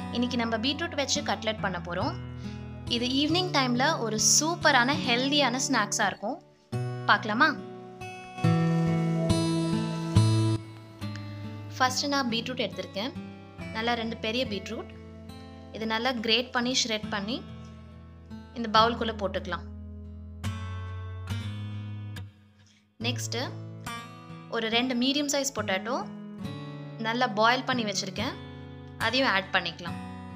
இன்னைக்கு நம்ம பீட்ரூட் வச்சு கட்லெட் பண்ண போகிறோம் இது ஈவினிங் டைமில் ஒரு சூப்பரான ஹெல்தியான ஸ்நாக்ஸாக இருக்கும் பார்க்கலாமா ஃபஸ்ட்டு நான் பீட்ரூட் எடுத்திருக்கேன் நல்லா ரெண்டு பெரிய பீட்ரூட் இது நல்லா கிரேட் பண்ணி ஷ்ரெட் பண்ணி இந்த பவுல்குள்ளே போட்டுக்கலாம் நெக்ஸ்ட்டு ஒரு ரெண்டு மீடியம் சைஸ் பொட்டேட்டோ நல்லா பாயில் பண்ணி வச்சுருக்கேன் அதையும் ஆட் பண்ணிக்கலாம்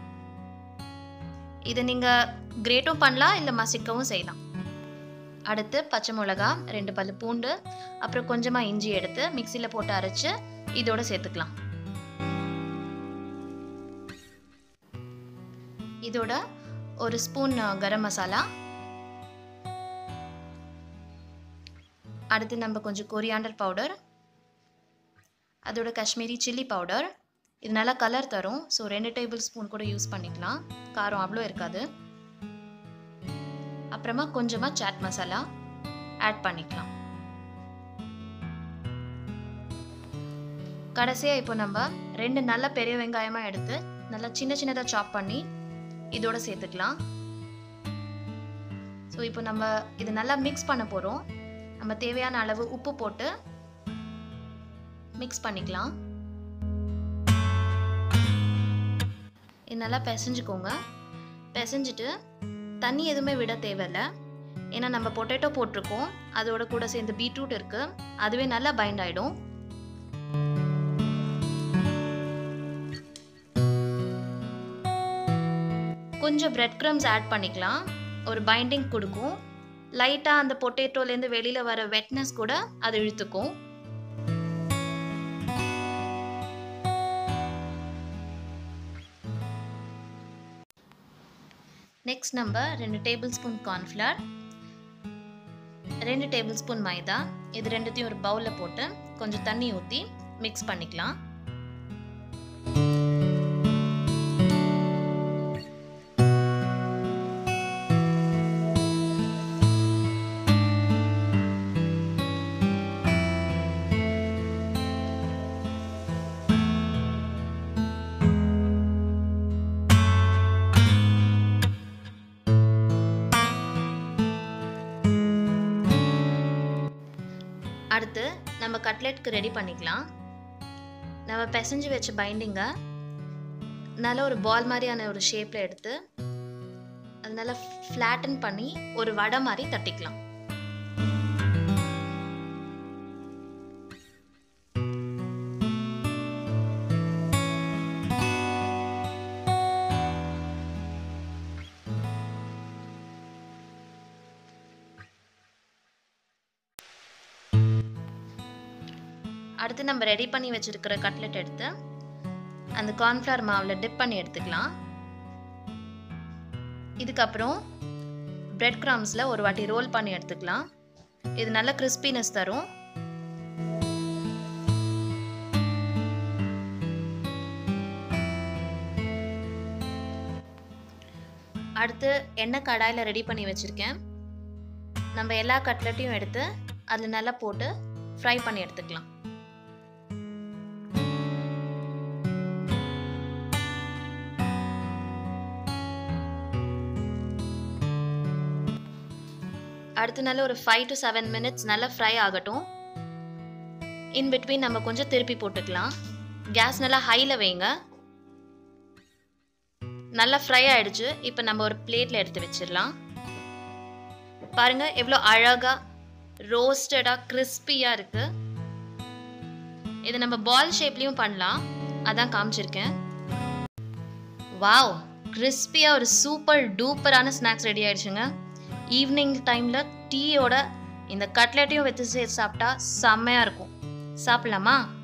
இதை நீங்கள் கிரேட்டும் பண்ணலாம் இல்லை மசிக்கவும் செய்யலாம் அடுத்து பச்சை மிளகா ரெண்டு பல்லு பூண்டு அப்புறம் கொஞ்சமாக இஞ்சி எடுத்து மிக்சியில் போட்டு அரைச்சு இதோட சேர்த்துக்கலாம் இதோட ஒரு ஸ்பூன் கரம் மசாலா அடுத்து நம்ம கொஞ்சம் கொரியாண்டர் பவுடர் அதோட காஷ்மீரி சில்லி பவுடர் இது நல்லா கலர் தரும் ஸோ ரெண்டு டேபிள் ஸ்பூன் கூட யூஸ் பண்ணிக்கலாம் காரம் அவ்வளோ இருக்காது அப்புறமா கொஞ்சமாக சாட் மசாலா ஆட் பண்ணிக்கலாம் கடைசியாக இப்போ நம்ம ரெண்டு நல்ல பெரிய வெங்காயமாக எடுத்து நல்லா சின்ன சின்னதாக சாப் பண்ணி இதோட சேர்த்துக்கலாம் ஸோ இப்போ நம்ம இது நல்லா மிக்ஸ் பண்ண போகிறோம் நம்ம தேவையான அளவு உப்பு போட்டு மிக்ஸ் பண்ணிக்கலாம் இது நல்லா பிசைஞ்சுக்கோங்க பிசைஞ்சிட்டு தண்ணி எதுவுமே விட தேவையில்லை ஏன்னா நம்ம பொட்டேட்டோ போட்டிருக்கோம் அதோட கூட சேர்ந்து பீட்ரூட் இருக்குது அதுவே நல்லா பைண்ட் ஆகிடும் கொஞ்சம் பிரெட் க்ரம்ஸ் ஆட் பண்ணிக்கலாம் ஒரு பைண்டிங் கொடுக்கும் லைட்டாக அந்த பொட்டேட்டோலேருந்து வெளியில் வர வெட்னஸ் கூட அது இழுத்துக்கும் நெக்ஸ்ட் நம்ம ரெண்டு டேபிள் ஸ்பூன் கார்ன்ஃப்ளவர் ரெண்டு டேபிள் ஸ்பூன் மைதா இது ரெண்டுத்தையும் ஒரு பவுலில் போட்டு கொஞ்சம் தண்ணி ஊற்றி மிக்ஸ் பண்ணிக்கலாம் அடுத்து நம்ம கட்லெட்க்கு ரெடி பண்ணிக்கலாம் நம்ம பிசைஞ்சு வச்ச பைண்டிங்கை நல்ல ஒரு பால் மாதிரியான ஒரு ஷேப்பில் எடுத்து அது நல்லா ஃப்ளாட்டன் பண்ணி ஒரு வடை மாதிரி தட்டிக்கலாம் அடுத்து நம்ம ரெடி பண்ணி வச்சுருக்கிற கட்லெட் எடுத்து அந்த கார்ன்ஃப்ளவர் மாவில் டிப் பண்ணி எடுத்துக்கலாம் இதுக்கப்புறம் பிரெட் கிராம்ஸில் ஒரு வாட்டி ரோல் பண்ணி எடுத்துக்கலாம் இது நல்ல கிறிஸ்பினஸ் தரும் அடுத்து எண்ணெய் கடாயில் ரெடி பண்ணி வச்சுருக்கேன் நம்ம எல்லா கட்லெட்டையும் எடுத்து அதில் நல்லா போட்டு ஃப்ரை பண்ணி எடுத்துக்கலாம் அடுத்த நல்ல ஒரு ஃபைவ் டு செவன் மினிட்ஸ் நல்லா ஃப்ரை ஆகட்டும் இன் பிட்வீன் நம்ம கொஞ்சம் திருப்பி போட்டுக்கலாம் கேஸ் நல்லா ஹையில் வைங்க நல்லா ஃப்ரை ஆயிடுச்சு இப்போ நம்ம ஒரு பிளேட்டில் எடுத்து வச்சிடலாம் பாருங்க எவ்வளோ அழகாக ரோஸ்டடாக கிறிஸ்பியாக இருக்கு இது நம்ம பால் ஷேப்லேயும் பண்ணலாம் அதான் காமிச்சிருக்கேன் வாவ் கிறிஸ்பியாக ஒரு சூப்பர் டூப்பரான ஸ்நாக்ஸ் ரெடி ஆயிடுச்சுங்க ஈவினிங் டைமில் டீயோட இந்த கட்லெட்டையும் வச்சு சேர்த்து சாப்பிட்டா செம்மையாக இருக்கும் சாப்பிடலாமா